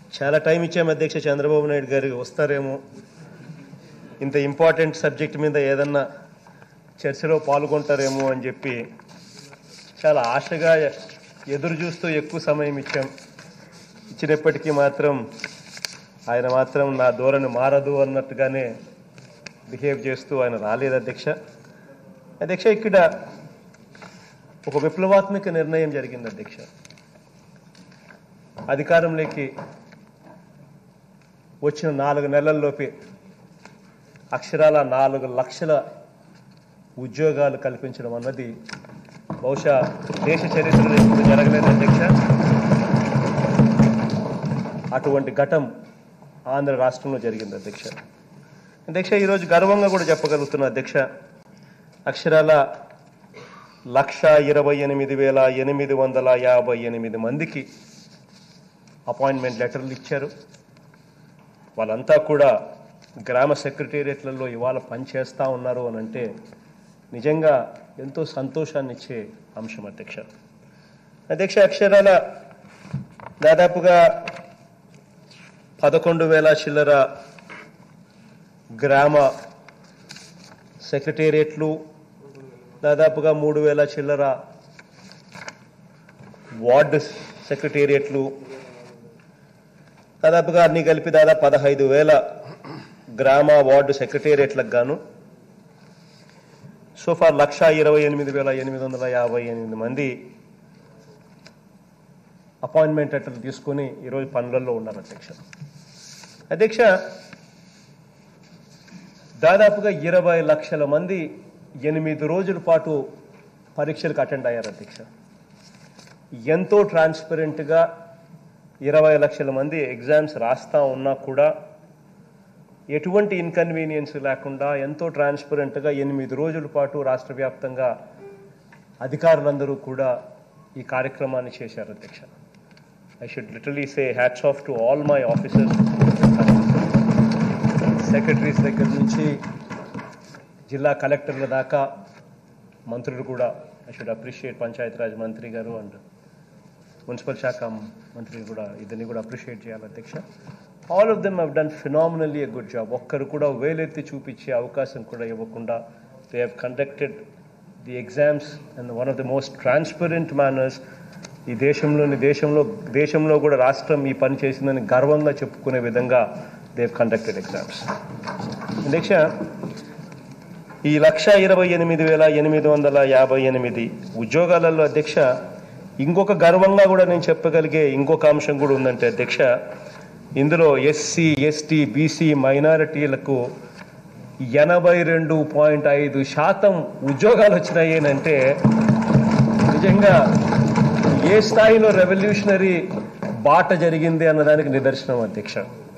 చాలా టైం ఇచ్చాము అధ్యక్ష చంద్రబాబు నాయుడు గారికి వస్తారేమో ఇంత ఇంపార్టెంట్ సబ్జెక్ట్ మీద ఏదన్నా చర్చలో పాల్గొంటారేమో అని చెప్పి చాలా ఆశగా ఎదురు చూస్తూ ఎక్కువ సమయం ఇచ్చాం ఇచ్చినప్పటికీ మాత్రం ఆయన మాత్రం నా ధోరణి మారదు అన్నట్టుగానే బిహేవ్ చేస్తూ ఆయన రాలేదు అధ్యక్ష అధ్యక్ష ఇక్కడ ఒక విప్లవాత్మక నిర్ణయం జరిగింది అధ్యక్ష అధికారంలోకి వచ్చిన నాలుగు నెలల్లోపే అక్షరాల నాలుగు లక్షల ఉద్యోగాలు కల్పించడం అన్నది బహుశా దేశ చరిత్రలో ఎప్పుడు జరగలేదు అధ్యక్ష అటువంటి ఘటం ఆంధ్ర రాష్ట్రంలో జరిగింది అధ్యక్ష అధ్యక్ష ఈరోజు గర్వంగా కూడా చెప్పగలుగుతున్నా అధ్యక్ష అక్షరాల లక్ష ఇరవై ఎనిమిది వేల ఎనిమిది వందల యాభై ఎనిమిది మందికి అపాయింట్మెంట్ లెటర్లు ఇచ్చారు వాళ్ళంతా కూడా గ్రామ సెక్రటేరియట్లలో ఇవాళ పనిచేస్తూ ఉన్నారు అని అంటే నిజంగా ఎంతో సంతోషాన్ని ఇచ్చే అంశం అధ్యక్ష అధ్యక్ష అక్షరాల దాదాపుగా పదకొండు వేల చిల్లర గ్రామ సెక్రటేరియట్లు దాదాపుగా మూడు వేల చిల్లర వార్డు సెక్రటేరియట్లు దాదాపుగా అన్ని కలిపి దాదాపు పదహైదు వేల గ్రామ వార్డు సెక్రటేరియట్లకు గాను సోఫార్ లక్ష ఇరవై ఎనిమిది వేల ఎనిమిది వందల యాభై ఎనిమిది మంది అపాయింట్మెంట్ లెటర్లు తీసుకొని ఈరోజు పనులలో ఉన్నారు అధ్యక్ష అధ్యక్ష దాదాపుగా ఇరవై లక్షల మంది ఎనిమిది రోజుల పాటు పరీక్షలకు అటెండ్ అయ్యారు అధ్యక్ష ఎంతో ట్రాన్స్పరెంట్గా ఇరవై లక్షల మంది ఎగ్జామ్స్ రాస్తా ఉన్నా కూడా ఎటువంటి ఇన్కన్వీనియన్స్ లేకుండా ఎంతో ట్రాన్స్పరెంట్గా ఎనిమిది రోజుల పాటు రాష్ట్ర వ్యాప్తంగా అధికారులందరూ కూడా ఈ కార్యక్రమాన్ని చేశారు అధ్యక్ష I should literally say hats off to all my officers secretaries దగ్గర నుంచి జిల్లా కలెక్టర్ల దాకా మంత్రులు కూడా ఐ షుడ్ అప్రిషియేట్ పంచాయతీరాజ్ మంత్రి గారు అండ్ మున్సిపల్ శాఖ మంత్రి కూడా ఇద్దరిని కూడా అప్రిషియేట్ చేయాలి అధ్యక్ష all of them have done phenomenally a good job ఒక్కరు కూడా వేలెత్తి చూపించే అవకాశం కూడా ఇవ్వకుండా they have conducted the exams and one of the most transparent manners ఈ దేశంలోని దేశంలో దేశంలో కూడా రాష్ట్రం ఈ పని చేసిందని గర్వంగా చెప్పుకునే విధంగా దేవ్ కండక్టెడ్ ఎగ్జామ్స్ అధ్యక్ష ఈ లక్ష ఇరవై ఎనిమిది వేల ఎనిమిది వందల యాభై ఎనిమిది ఉద్యోగాలలో అధ్యక్ష ఇంకొక గర్వంగా కూడా నేను చెప్పగలిగే ఇంకొక అంశం కూడా ఉందంటే అధ్యక్ష ఇందులో ఎస్సీ ఎస్టీ బీసీ మైనారిటీలకు ఎనభై రెండు పాయింట్ ఐదు శాతం ఉద్యోగాలు వచ్చినాయేనంటే నిజంగా ఏ స్థాయిలో రెవల్యూషనరీ బాట జరిగింది అన్నదానికి నిదర్శనం అధ్యక్ష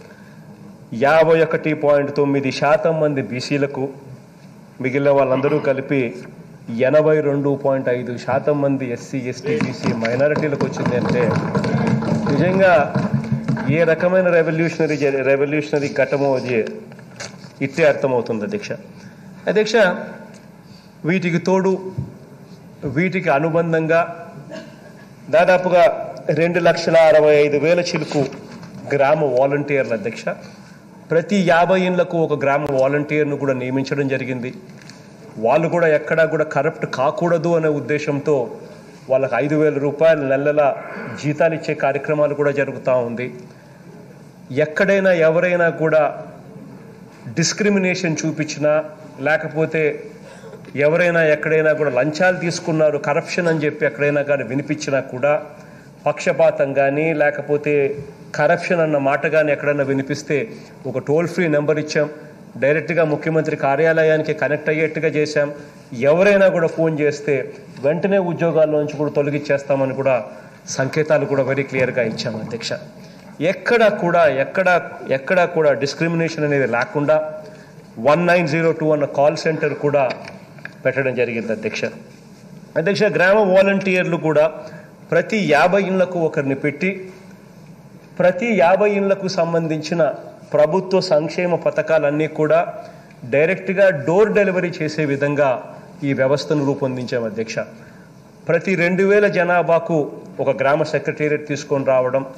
యాభై ఒకటి పాయింట్ తొమ్మిది శాతం మంది బీసీలకు మిగిలిన వాళ్ళందరూ కలిపి ఎనభై రెండు పాయింట్ ఐదు శాతం మంది ఎస్సీ ఎస్టీ బీసీ మైనారిటీలకు వచ్చింది అంటే నిజంగా ఏ రకమైన రెవల్యూషనరీ రెవల్యూషనరీ ఘటమో అది ఇట్టే అర్థమవుతుంది అధ్యక్ష అధ్యక్ష వీటికి తోడు వీటికి అనుబంధంగా దాదాపుగా రెండు లక్షల అరవై ఐదు వేల చిలుకు గ్రామ వాలంటీర్ల అధ్యక్ష ప్రతి యాభై ఇండ్లకు ఒక గ్రామ వాలంటీర్ను కూడా నియమించడం జరిగింది వాళ్ళు కూడా ఎక్కడా కూడా కరప్ట్ కాకూడదు అనే ఉద్దేశంతో వాళ్ళకి ఐదు వేల రూపాయలు నెలల జీతాలు ఇచ్చే కార్యక్రమాలు కూడా జరుగుతూ ఉంది ఎక్కడైనా ఎవరైనా కూడా డిస్క్రిమినేషన్ చూపించినా లేకపోతే ఎవరైనా ఎక్కడైనా కూడా లంచాలు తీసుకున్నారు కరప్షన్ అని చెప్పి ఎక్కడైనా కానీ వినిపించినా కూడా పక్షపాతం కానీ లేకపోతే కరప్షన్ అన్న మాట కానీ ఎక్కడైనా వినిపిస్తే ఒక టోల్ ఫ్రీ నెంబర్ ఇచ్చాం డైరెక్ట్గా ముఖ్యమంత్రి కార్యాలయానికి కనెక్ట్ అయ్యేట్టుగా చేశాం ఎవరైనా కూడా ఫోన్ చేస్తే వెంటనే ఉద్యోగాల్లోంచి కూడా తొలగిచ్చేస్తామని కూడా సంకేతాలు కూడా వెరీ క్లియర్గా ఇచ్చాం అధ్యక్ష ఎక్కడ కూడా ఎక్కడ ఎక్కడ కూడా డిస్క్రిమినేషన్ అనేది లేకుండా వన్ నైన్ జీరో టూ అన్న కాల్ సెంటర్ కూడా పెట్టడం జరిగింది అధ్యక్ష అధ్యక్ష గ్రామ వాలంటీర్లు కూడా ప్రతి యాభై ఇళ్లకు ఒకరిని పెట్టి ప్రతి యాభై ఇళ్లకు సంబంధించిన ప్రభుత్వ సంక్షేమ పథకాలన్నీ కూడా డైరెక్ట్గా డోర్ డెలివరీ చేసే విధంగా ఈ వ్యవస్థను రూపొందించాం అధ్యక్ష ప్రతి రెండు వేల జనాభాకు ఒక గ్రామ సెక్రటేరియట్ తీసుకొని రావడం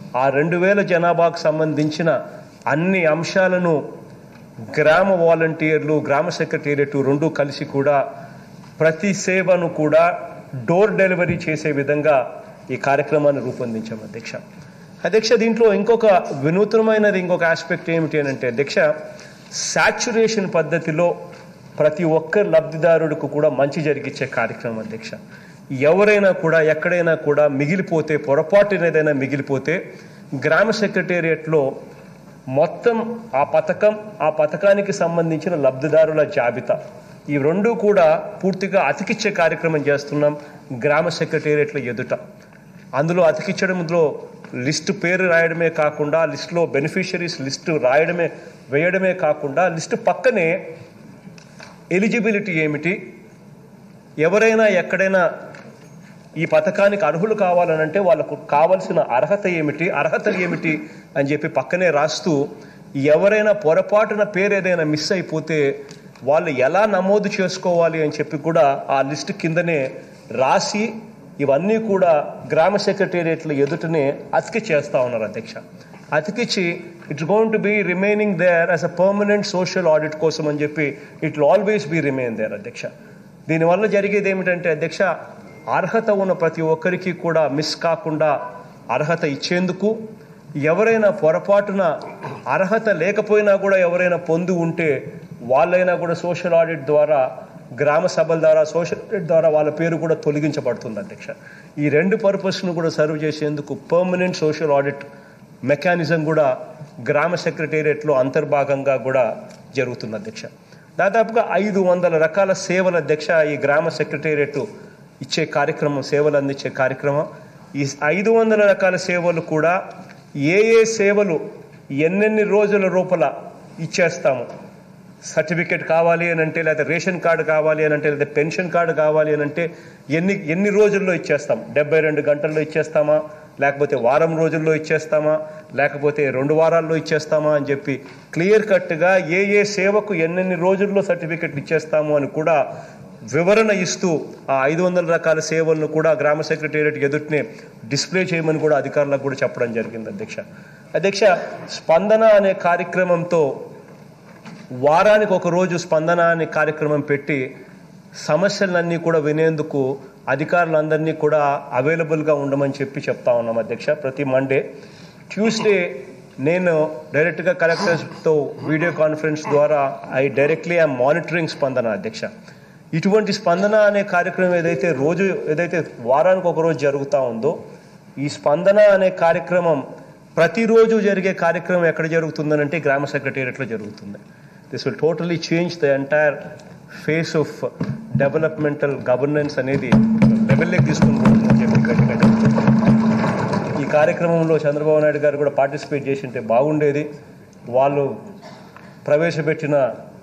ఆ రెండు వేల జనాభాకు సంబంధించిన అన్ని అంశాలను గ్రామ వాలంటీర్లు గ్రామ సెక్రటేరియట్ రెండు కలిసి కూడా ప్రతి సేవను కూడా డోర్ డెలివరీ చేసే విధంగా ఈ కార్యక్రమాన్ని రూపొందించాం అధ్యక్ష అధ్యక్ష దీంట్లో ఇంకొక వినూత్నమైనది ఇంకొక ఆస్పెక్ట్ ఏమిటి అని అంటే అధ్యక్ష సాచురేషన్ పద్ధతిలో ప్రతి ఒక్క లబ్ధిదారుడికి కూడా మంచి జరిగించే కార్యక్రమం అధ్యక్ష ఎవరైనా కూడా ఎక్కడైనా కూడా మిగిలిపోతే పొరపాటున ఏదైనా మిగిలిపోతే గ్రామ సెక్రటేరియట్లో మొత్తం ఆ పథకం ఆ పథకానికి సంబంధించిన లబ్ధిదారుల జాబితా ఈ రెండు కూడా పూర్తిగా అతికిచ్చే కార్యక్రమం చేస్తున్నాం గ్రామ సెక్రటేరియట్ల ఎదుట అందులో అతికించడంలో లిస్టు పేరు రాయడమే కాకుండా లిస్టులో బెనిఫిషరీస్ లిస్టు రాయడమే వేయడమే కాకుండా లిస్టు పక్కనే ఎలిజిబిలిటీ ఏమిటి ఎవరైనా ఎక్కడైనా ఈ పథకానికి అర్హులు కావాలనంటే వాళ్ళకు కావలసిన అర్హత ఏమిటి అర్హతలు ఏమిటి అని చెప్పి పక్కనే రాస్తూ ఎవరైనా పొరపాటున పేరు ఏదైనా మిస్ అయిపోతే వాళ్ళు ఎలా నమోదు చేసుకోవాలి అని చెప్పి కూడా ఆ లిస్ట్ కిందనే రాసి ఇవన్నీ కూడా గ్రామ సెక్రటేరియట్ల ఎదుటనే అతికి చేస్తా ఉన్నారు అధ్యక్ష అతికిచ్చి it's going to be remaining there as a permanent social audit కోసం అని చెప్పి it always be remain there అధ్యక్ష దీనివల్ల జరిగేది ఏమిటంటే అధ్యక్ష అర్హత ఉన్న ప్రతి ఒక్కరికి కూడా మిస్ కాకుండా అర్హత ఇచ్చేందుకు ఎవరైనా పొరపాటున అర్హత లేకపోయినా కూడా ఎవరైనా పొంది ఉంటే వాళ్ళైనా కూడా సోషల్ ఆడిట్ ద్వారా గ్రామ సభల ద్వారా సోషల్ ఆడిట్ ద్వారా వాళ్ళ పేరు కూడా తొలగించబడుతుంది అధ్యక్ష ఈ రెండు పర్పస్ను కూడా సర్వ్ చేసేందుకు పర్మనెంట్ సోషల్ ఆడిట్ మెకానిజం కూడా గ్రామ సెక్రటేరియట్లో అంతర్భాగంగా కూడా జరుగుతుంది అధ్యక్ష దాదాపుగా ఐదు వందల రకాల సేవల అధ్యక్ష ఈ గ్రామ సెక్రటేరియట్ ఇచ్చే కార్యక్రమం సేవలు అందించే కార్యక్రమం ఈ ఐదు వందల రకాల సేవలు కూడా ఏ ఏ సేవలు ఎన్నెన్ని రోజుల రూపల ఇచ్చేస్తాము సర్టిఫికేట్ కావాలి అని అంటే లేదా రేషన్ కార్డు కావాలి అని అంటే లేదా పెన్షన్ కార్డు కావాలి అని అంటే ఎన్ని ఎన్ని రోజుల్లో ఇచ్చేస్తాం డెబ్బై రెండు గంటల్లో ఇచ్చేస్తామా లేకపోతే వారం రోజుల్లో ఇచ్చేస్తామా లేకపోతే రెండు వారాల్లో ఇచ్చేస్తామా అని చెప్పి క్లియర్ కట్గా ఏ ఏ సేవకు ఎన్నెన్ని రోజుల్లో సర్టిఫికెట్లు ఇచ్చేస్తాము అని కూడా వివరణ ఇస్తూ ఆ ఐదు వందల రకాల సేవలను కూడా గ్రామ సెక్రటేరియట్ ఎదుటినే డిస్ప్లే చేయమని కూడా అధికారులకు కూడా చెప్పడం జరిగింది అధ్యక్ష అధ్యక్ష స్పందన అనే కార్యక్రమంతో వారానికి ఒక రోజు స్పందన అనే కార్యక్రమం పెట్టి సమస్యలన్నీ కూడా వినేందుకు అధికారులందరినీ కూడా అవైలబుల్గా ఉండమని చెప్పి చెప్తా ఉన్నాం అధ్యక్ష ప్రతి మండే ట్యూస్డే నేను డైరెక్ట్గా కలెక్టర్స్తో వీడియో కాన్ఫరెన్స్ ద్వారా I directly I'm monitoring Spandana అధ్యక్ష ఇటువంటి స్పందన అనే కార్యక్రమం ఏదైతే రోజు ఏదైతే వారానికి ఒక రోజు జరుగుతూ ఉందో ఈ స్పందన అనే కార్యక్రమం ప్రతిరోజు జరిగే కార్యక్రమం ఎక్కడ జరుగుతుందనంటే గ్రామ సెక్రటేరియట్లో జరుగుతుంది this will totally change the entire face of developmental governance అనేది లెవెల్లోకి తీసుకుని పోతుందని చెప్పి గట్టిగా చెప్తున్నాను. ఈ కార్యక్రమంలో చంద్రబాబు నాయుడు గారు కూడా పార్టిసిపేట్ చేసి ఉంటే బాగుండేది వాళ్ళు ప్రవేశపెట్టిన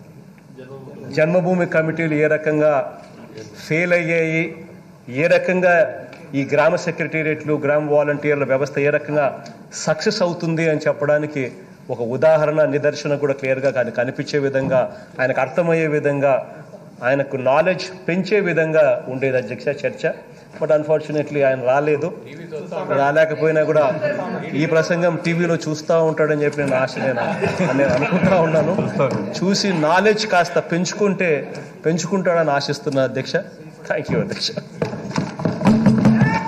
జన్మభూమి కమిటీలు ఏ రకంగా ఫెయిల్ అయ్యాయి ఏ రకంగా ఈ గ్రామ సెక్రటేరియట్లు గ్రామ వాలంటీర్ల వ్యవస్థ ఏ రకంగా సక్సెస్ అవుతుంది అని చెప్పడానికి ఒక ఉదాహరణ నిదర్శన కూడా క్లియర్గా కానీ కనిపించే విధంగా ఆయనకు అర్థమయ్యే విధంగా ఆయనకు నాలెడ్జ్ పెంచే విధంగా ఉండేది అధ్యక్ష చర్చ బట్ అన్ఫార్చునేట్లీ ఆయన రాలేదు రాలేకపోయినా కూడా ఈ ప్రసంగం టీవీలో చూస్తూ ఉంటాడని చెప్పి నేను ఆశ నేను నేను అనుకుంటా ఉన్నాను చూసి నాలెడ్జ్ కాస్త పెంచుకుంటే పెంచుకుంటాడని ఆశిస్తున్నా అధ్యక్ష థ్యాంక్ యూ అధ్యక్ష